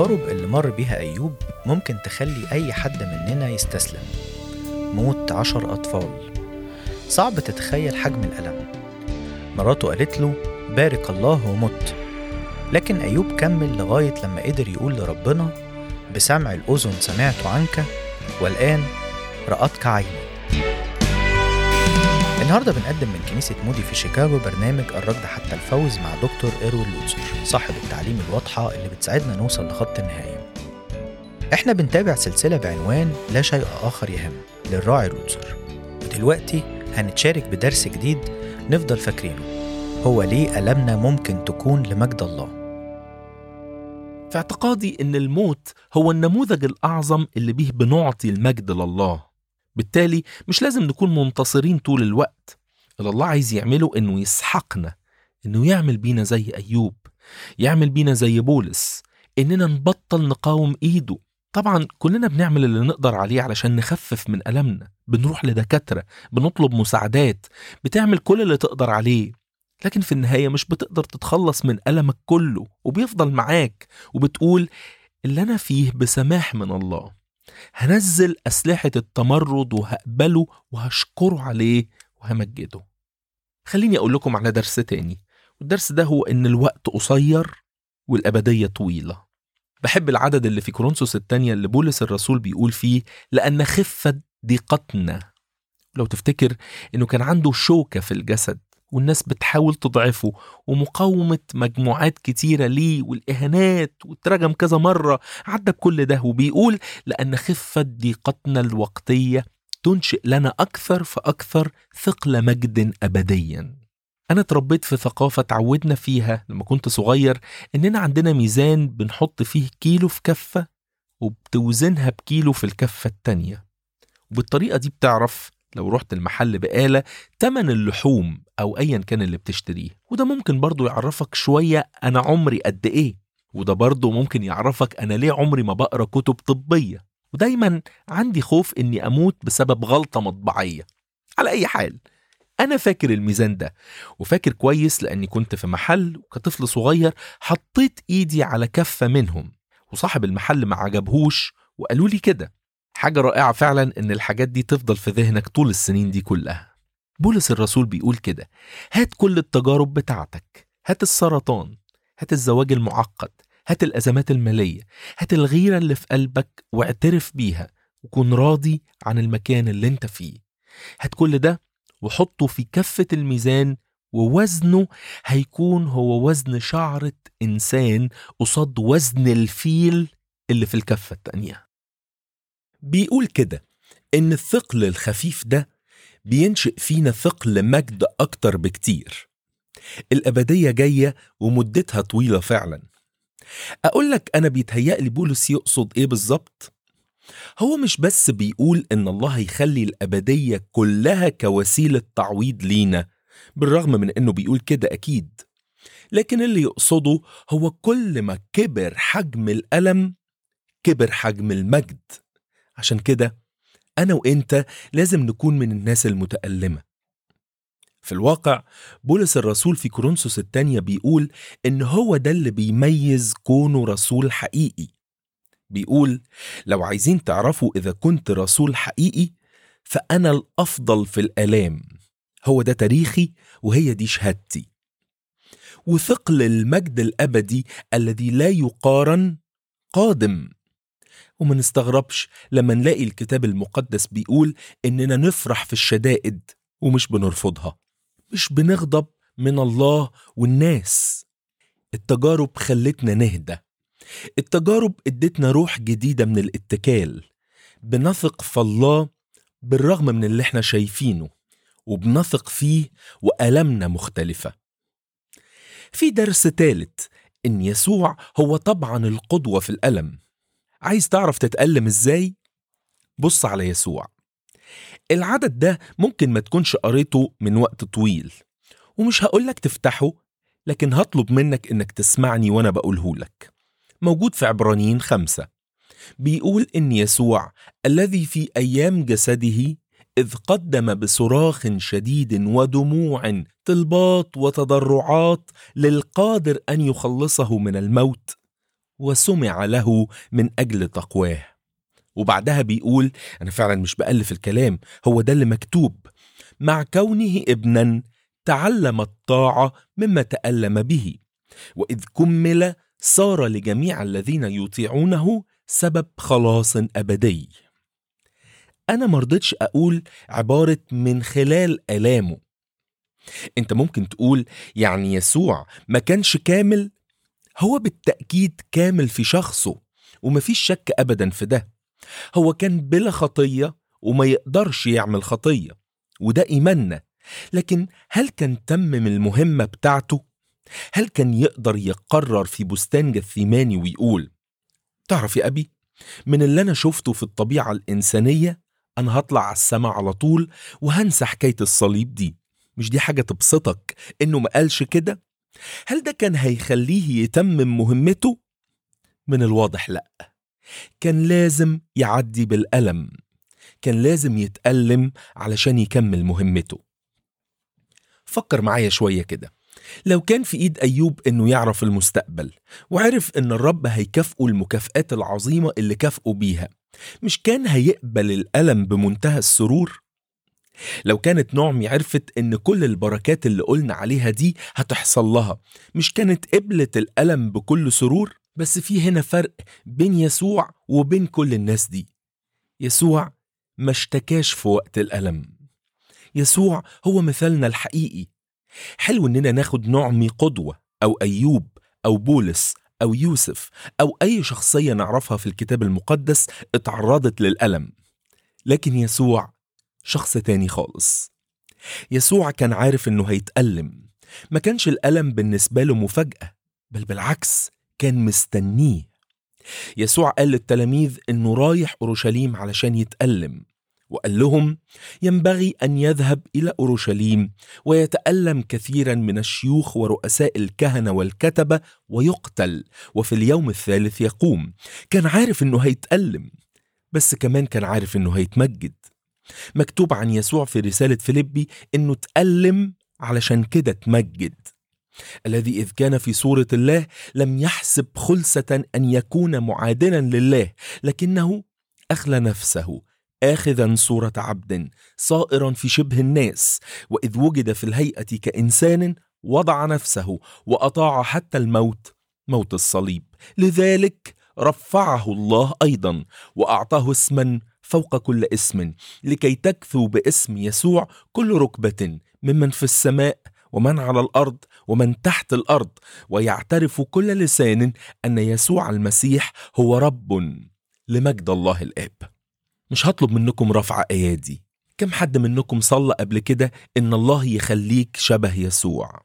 التجارب اللي مر بيها أيوب ممكن تخلي أي حد مننا يستسلم موت عشر أطفال صعب تتخيل حجم الألم مراته قالت له بارك الله ومت لكن أيوب كمل لغاية لما قدر يقول لربنا بسمع الأذن سمعت عنك والآن رأتك عيني النهارده بنقدم من كنيسة مودي في شيكاغو برنامج الركض حتى الفوز مع دكتور إيروين لوتسر صاحب التعليم الواضحة اللي بتساعدنا نوصل لخط النهاية احنا بنتابع سلسلة بعنوان لا شيء آخر يهم للراعي لوتسر ودلوقتي هنتشارك بدرس جديد نفضل فاكرينه هو ليه ألمنا ممكن تكون لمجد الله في اعتقادي ان الموت هو النموذج الاعظم اللي بيه بنعطي المجد لله بالتالي مش لازم نكون منتصرين طول الوقت اللي الله عايز يعمله انه يسحقنا انه يعمل بينا زي ايوب يعمل بينا زي بولس اننا نبطل نقاوم ايده طبعا كلنا بنعمل اللي نقدر عليه علشان نخفف من ألمنا بنروح لدكاترة بنطلب مساعدات بتعمل كل اللي تقدر عليه لكن في النهاية مش بتقدر تتخلص من ألمك كله وبيفضل معاك وبتقول اللي أنا فيه بسماح من الله هنزل أسلحة التمرد وهقبله وهشكره عليه وهمجده خليني أقول لكم على درس تاني والدرس ده هو إن الوقت قصير والأبدية طويلة بحب العدد اللي في كورنثوس الثانية اللي بولس الرسول بيقول فيه لأن خفة ضيقتنا لو تفتكر إنه كان عنده شوكة في الجسد والناس بتحاول تضعفه ومقاومة مجموعات كتيرة ليه والإهانات واترجم كذا مرة عدى بكل ده وبيقول لأن خفة ضيقتنا الوقتية تنشئ لنا أكثر فأكثر ثقل مجد أبديا أنا اتربيت في ثقافة تعودنا فيها لما كنت صغير إننا عندنا ميزان بنحط فيه كيلو في كفة وبتوزنها بكيلو في الكفة التانية وبالطريقة دي بتعرف لو رحت المحل بقالة تمن اللحوم أو أيا كان اللي بتشتريه وده ممكن برضو يعرفك شوية أنا عمري قد إيه وده برضو ممكن يعرفك أنا ليه عمري ما بقرأ كتب طبية ودايما عندي خوف إني أموت بسبب غلطة مطبعية على أي حال أنا فاكر الميزان ده وفاكر كويس لأني كنت في محل وكطفل صغير حطيت إيدي على كفة منهم وصاحب المحل ما عجبهوش وقالوا لي كده حاجة رائعة فعلا إن الحاجات دي تفضل في ذهنك طول السنين دي كلها بولس الرسول بيقول كده هات كل التجارب بتاعتك هات السرطان هات الزواج المعقد هات الأزمات المالية هات الغيرة اللي في قلبك واعترف بيها وكن راضي عن المكان اللي انت فيه هات كل ده وحطه في كفة الميزان ووزنه هيكون هو وزن شعرة إنسان قصاد وزن الفيل اللي في الكفة التانية بيقول كده إن الثقل الخفيف ده بينشئ فينا ثقل مجد أكتر بكتير الأبدية جاية ومدتها طويلة فعلا أقول لك أنا بيتهيألي بولس يقصد إيه بالظبط؟ هو مش بس بيقول إن الله هيخلي الأبدية كلها كوسيلة تعويض لينا بالرغم من إنه بيقول كده أكيد لكن اللي يقصده هو كل ما كبر حجم الألم كبر حجم المجد عشان كده أنا وإنت لازم نكون من الناس المتألمة في الواقع بولس الرسول في كورنثوس الثانية بيقول إن هو ده اللي بيميز كونه رسول حقيقي بيقول لو عايزين تعرفوا إذا كنت رسول حقيقي فأنا الأفضل في الآلام هو ده تاريخي وهي دي شهادتي وثقل المجد الأبدي الذي لا يقارن قادم وما نستغربش لما نلاقي الكتاب المقدس بيقول إننا نفرح في الشدائد ومش بنرفضها مش بنغضب من الله والناس التجارب خلتنا نهدى التجارب ادتنا روح جديدة من الاتكال بنثق في الله بالرغم من اللي احنا شايفينه وبنثق فيه وألمنا مختلفة في درس ثالث إن يسوع هو طبعا القدوة في الألم عايز تعرف تتألم إزاي؟ بص على يسوع العدد ده ممكن ما تكونش قريته من وقت طويل ومش هقولك تفتحه لكن هطلب منك إنك تسمعني وأنا بقوله لك موجود في عبرانيين خمسة بيقول إن يسوع الذي في أيام جسده إذ قدم بصراخ شديد ودموع طلبات وتضرعات للقادر أن يخلصه من الموت وسمع له من أجل تقواه وبعدها بيقول أنا فعلا مش بألف الكلام هو ده اللي مكتوب مع كونه ابنا تعلم الطاعة مما تألم به وإذ كمل صار لجميع الذين يطيعونه سبب خلاص أبدي أنا مرضتش أقول عبارة من خلال آلامه أنت ممكن تقول يعني يسوع ما كانش كامل هو بالتأكيد كامل في شخصه ومفيش شك أبدا في ده هو كان بلا خطية وما يقدرش يعمل خطية وده إيماننا لكن هل كان تمم المهمة بتاعته؟ هل كان يقدر يقرر في بستان جثيماني ويقول تعرف يا أبي من اللي أنا شفته في الطبيعة الإنسانية أنا هطلع على السماء على طول وهنسى حكاية الصليب دي مش دي حاجة تبسطك إنه ما قالش كده؟ هل ده كان هيخليه يتمم مهمته؟ من الواضح لأ كان لازم يعدي بالألم كان لازم يتألم علشان يكمل مهمته فكر معايا شوية كده لو كان في إيد أيوب إنه يعرف المستقبل وعرف إن الرب هيكافئه المكافآت العظيمة اللي كافئه بيها مش كان هيقبل الألم بمنتهى السرور؟ لو كانت نعمي عرفت إن كل البركات اللي قلنا عليها دي هتحصل لها مش كانت قبلت الألم بكل سرور؟ بس في هنا فرق بين يسوع وبين كل الناس دي يسوع ما اشتكاش في وقت الألم يسوع هو مثالنا الحقيقي حلو إننا ناخد نعمي قدوة أو أيوب أو بولس أو يوسف أو أي شخصية نعرفها في الكتاب المقدس اتعرضت للألم لكن يسوع شخص تاني خالص يسوع كان عارف إنه هيتألم ما كانش الألم بالنسبة له مفاجأة بل بالعكس كان مستنيه يسوع قال للتلاميذ انه رايح اورشليم علشان يتالم وقال لهم ينبغي ان يذهب الى اورشليم ويتالم كثيرا من الشيوخ ورؤساء الكهنه والكتبه ويقتل وفي اليوم الثالث يقوم كان عارف انه هيتالم بس كمان كان عارف انه هيتمجد مكتوب عن يسوع في رساله فيليبي انه تالم علشان كده تمجد الذي إذ كان في صورة الله لم يحسب خلسة أن يكون معادلا لله لكنه أخلى نفسه آخذا صورة عبد صائرا في شبه الناس وإذ وجد في الهيئة كإنسان وضع نفسه وأطاع حتى الموت موت الصليب لذلك رفعه الله أيضا وأعطاه اسما فوق كل اسم لكي تكثو باسم يسوع كل ركبة ممن في السماء ومن على الارض ومن تحت الارض ويعترف كل لسان ان يسوع المسيح هو رب لمجد الله الاب مش هطلب منكم رفع ايادي كم حد منكم صلى قبل كده ان الله يخليك شبه يسوع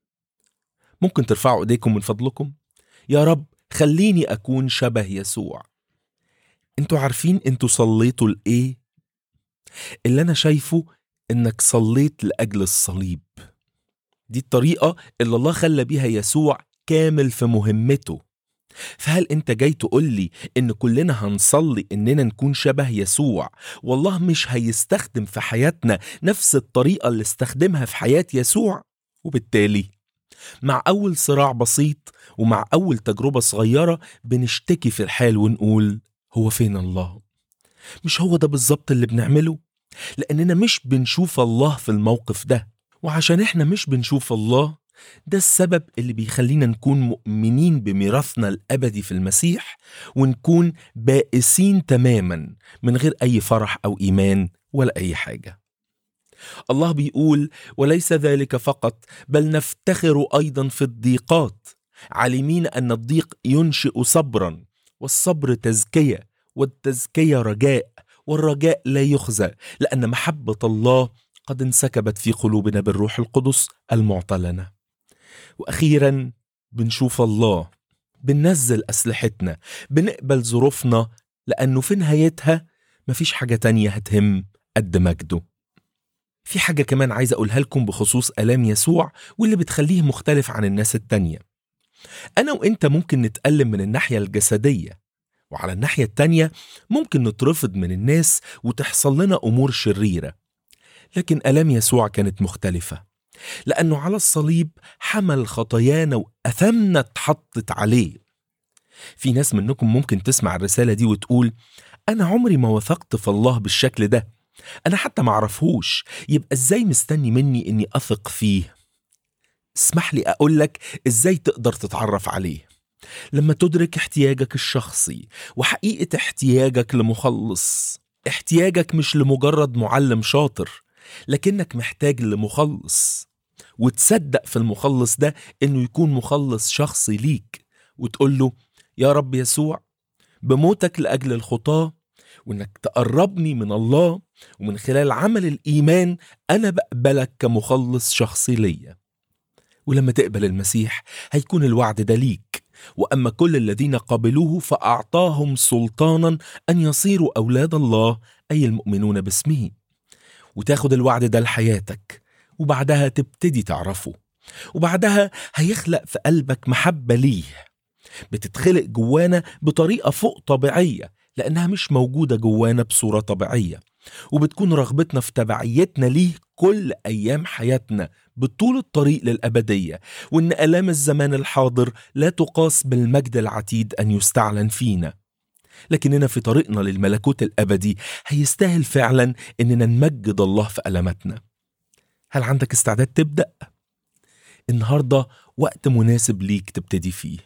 ممكن ترفعوا ايديكم من فضلكم يا رب خليني اكون شبه يسوع انتوا عارفين انتوا صليتوا لايه اللي انا شايفه انك صليت لاجل الصليب دي الطريقة اللي الله خلى بيها يسوع كامل في مهمته فهل انت جاي تقول لي ان كلنا هنصلي اننا نكون شبه يسوع والله مش هيستخدم في حياتنا نفس الطريقة اللي استخدمها في حياة يسوع وبالتالي مع أول صراع بسيط ومع أول تجربة صغيرة بنشتكي في الحال ونقول هو فين الله مش هو ده بالظبط اللي بنعمله لأننا مش بنشوف الله في الموقف ده وعشان احنا مش بنشوف الله ده السبب اللي بيخلينا نكون مؤمنين بميراثنا الابدي في المسيح ونكون بائسين تماما من غير اي فرح او ايمان ولا اي حاجه الله بيقول وليس ذلك فقط بل نفتخر ايضا في الضيقات عالمين ان الضيق ينشئ صبرا والصبر تزكيه والتزكيه رجاء والرجاء لا يخزى لان محبه الله قد انسكبت في قلوبنا بالروح القدس المعطى لنا واخيرا بنشوف الله بننزل اسلحتنا بنقبل ظروفنا لانه في نهايتها مفيش حاجه تانية هتهم قد مجده في حاجة كمان عايز أقولها لكم بخصوص آلام يسوع واللي بتخليه مختلف عن الناس التانية أنا وإنت ممكن نتألم من الناحية الجسدية وعلى الناحية التانية ممكن نترفض من الناس وتحصل لنا أمور شريرة لكن آلام يسوع كانت مختلفة لأنه على الصليب حمل خطايانا وأثمنا اتحطت عليه في ناس منكم ممكن تسمع الرسالة دي وتقول أنا عمري ما وثقت في الله بالشكل ده أنا حتى معرفهوش يبقى إزاي مستني مني إني أثق فيه اسمح لي أقول لك إزاي تقدر تتعرف عليه لما تدرك احتياجك الشخصي وحقيقة احتياجك لمخلص احتياجك مش لمجرد معلم شاطر لكنك محتاج لمخلص وتصدق في المخلص ده انه يكون مخلص شخصي ليك وتقول له يا رب يسوع بموتك لاجل الخطاه وانك تقربني من الله ومن خلال عمل الايمان انا بقبلك كمخلص شخصي ليا ولما تقبل المسيح هيكون الوعد ده ليك واما كل الذين قبلوه فاعطاهم سلطانا ان يصيروا اولاد الله اي المؤمنون باسمه وتاخد الوعد ده لحياتك وبعدها تبتدي تعرفه وبعدها هيخلق في قلبك محبه ليه بتتخلق جوانا بطريقه فوق طبيعيه لانها مش موجوده جوانا بصوره طبيعيه وبتكون رغبتنا في تبعيتنا ليه كل ايام حياتنا بطول الطريق للابديه وان الام الزمان الحاضر لا تقاس بالمجد العتيد ان يستعلن فينا لكننا في طريقنا للملكوت الابدي هيستاهل فعلا اننا نمجد الله في الماتنا هل عندك استعداد تبدا النهارده وقت مناسب ليك تبتدي فيه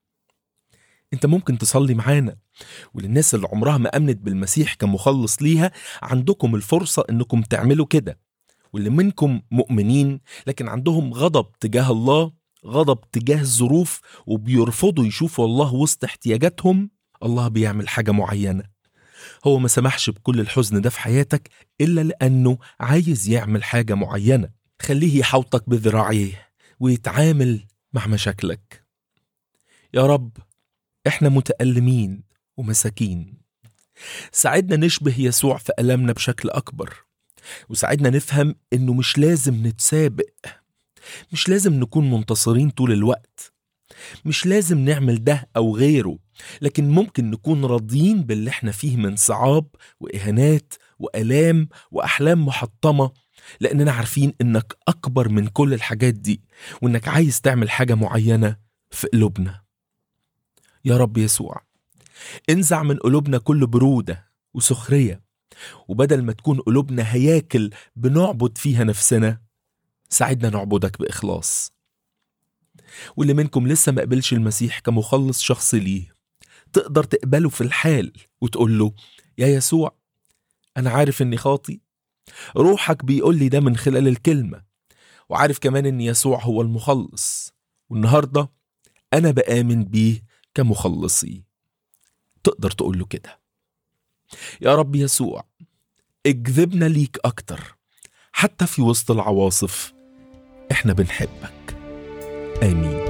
انت ممكن تصلي معانا وللناس اللي عمرها ما امنت بالمسيح كمخلص ليها عندكم الفرصه انكم تعملوا كده واللي منكم مؤمنين لكن عندهم غضب تجاه الله غضب تجاه الظروف وبيرفضوا يشوفوا الله وسط احتياجاتهم الله بيعمل حاجه معينه هو ما سمحش بكل الحزن ده في حياتك الا لانه عايز يعمل حاجه معينه خليه يحوطك بذراعيه ويتعامل مع مشاكلك يا رب احنا متألمين ومساكين ساعدنا نشبه يسوع في ألمنا بشكل أكبر وساعدنا نفهم إنه مش لازم نتسابق مش لازم نكون منتصرين طول الوقت مش لازم نعمل ده أو غيره لكن ممكن نكون راضيين باللي احنا فيه من صعاب وإهانات وآلام وأحلام محطمة لأننا عارفين إنك أكبر من كل الحاجات دي وإنك عايز تعمل حاجة معينة في قلوبنا يا رب يسوع انزع من قلوبنا كل برودة وسخرية وبدل ما تكون قلوبنا هياكل بنعبد فيها نفسنا ساعدنا نعبدك بإخلاص واللي منكم لسه ما قبلش المسيح كمخلص شخصي ليه تقدر تقبله في الحال وتقول له يا يسوع أنا عارف إني خاطي روحك بيقول لي ده من خلال الكلمة وعارف كمان إن يسوع هو المخلص والنهاردة أنا بآمن بيه كمخلصي تقدر تقول له كده يا رب يسوع اجذبنا ليك أكتر حتى في وسط العواصف احنا بنحبك آمين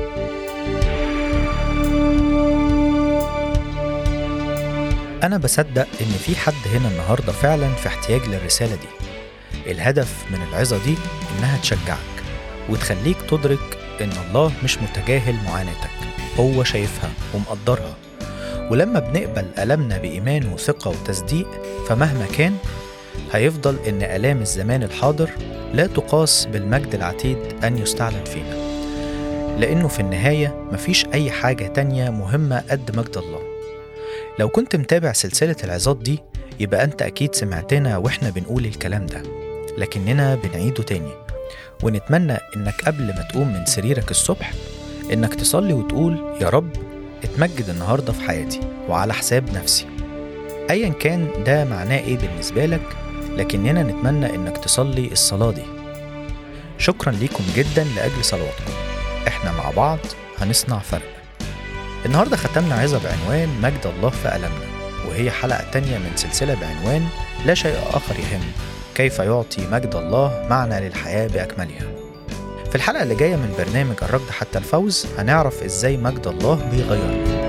أنا بصدق إن في حد هنا النهاردة فعلا في احتياج للرسالة دي الهدف من العظة دي إنها تشجعك وتخليك تدرك إن الله مش متجاهل معاناتك هو شايفها ومقدرها ولما بنقبل ألمنا بإيمان وثقة وتصديق فمهما كان هيفضل إن آلام الزمان الحاضر لا تقاس بالمجد العتيد أن يستعلن فينا لأنه في النهاية مفيش أي حاجة تانية مهمة قد مجد الله لو كنت متابع سلسلة العظات دي يبقى أنت أكيد سمعتنا وإحنا بنقول الكلام ده لكننا بنعيده تاني ونتمنى إنك قبل ما تقوم من سريرك الصبح إنك تصلي وتقول يا رب اتمجد النهاردة في حياتي وعلى حساب نفسي أيا كان ده معناه إيه بالنسبة لك لكننا نتمنى إنك تصلي الصلاة دي شكرا ليكم جدا لأجل صلواتكم إحنا مع بعض هنصنع فرق النهاردة ختمنا عظة بعنوان مجد الله في ألمنا وهي حلقة تانية من سلسلة بعنوان لا شيء آخر يهم كيف يعطي مجد الله معنى للحياة بأكملها في الحلقة اللي جاية من برنامج الركض حتى الفوز هنعرف إزاي مجد الله بيغيرنا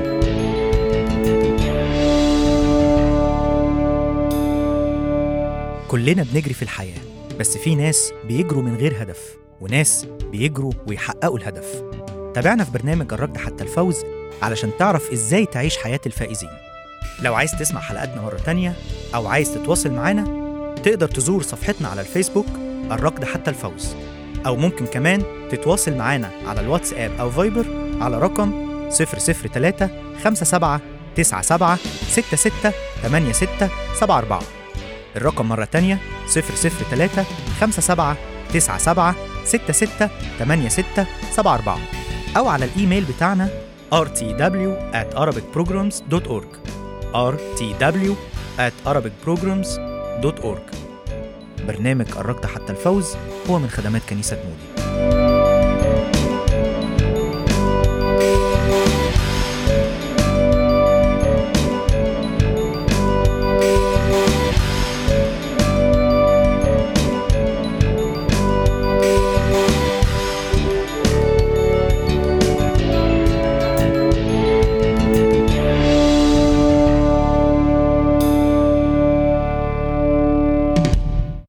كلنا بنجري في الحياة بس في ناس بيجروا من غير هدف وناس بيجروا ويحققوا الهدف تابعنا في برنامج الركض حتى الفوز علشان تعرف ازاي تعيش حياة الفائزين لو عايز تسمع حلقاتنا مرة تانية أو عايز تتواصل معانا تقدر تزور صفحتنا على الفيسبوك الركض حتى الفوز أو ممكن كمان تتواصل معانا على الواتساب أو فايبر على رقم 003 57 97 66 86 74 الرقم مرة تانية 003 57 97 66 86 74 أو على الإيميل بتاعنا rtw at arabicprograms.org rtw at arabicprograms.org برنامج قربت حتى الفوز هو من خدمات كنيسة مودي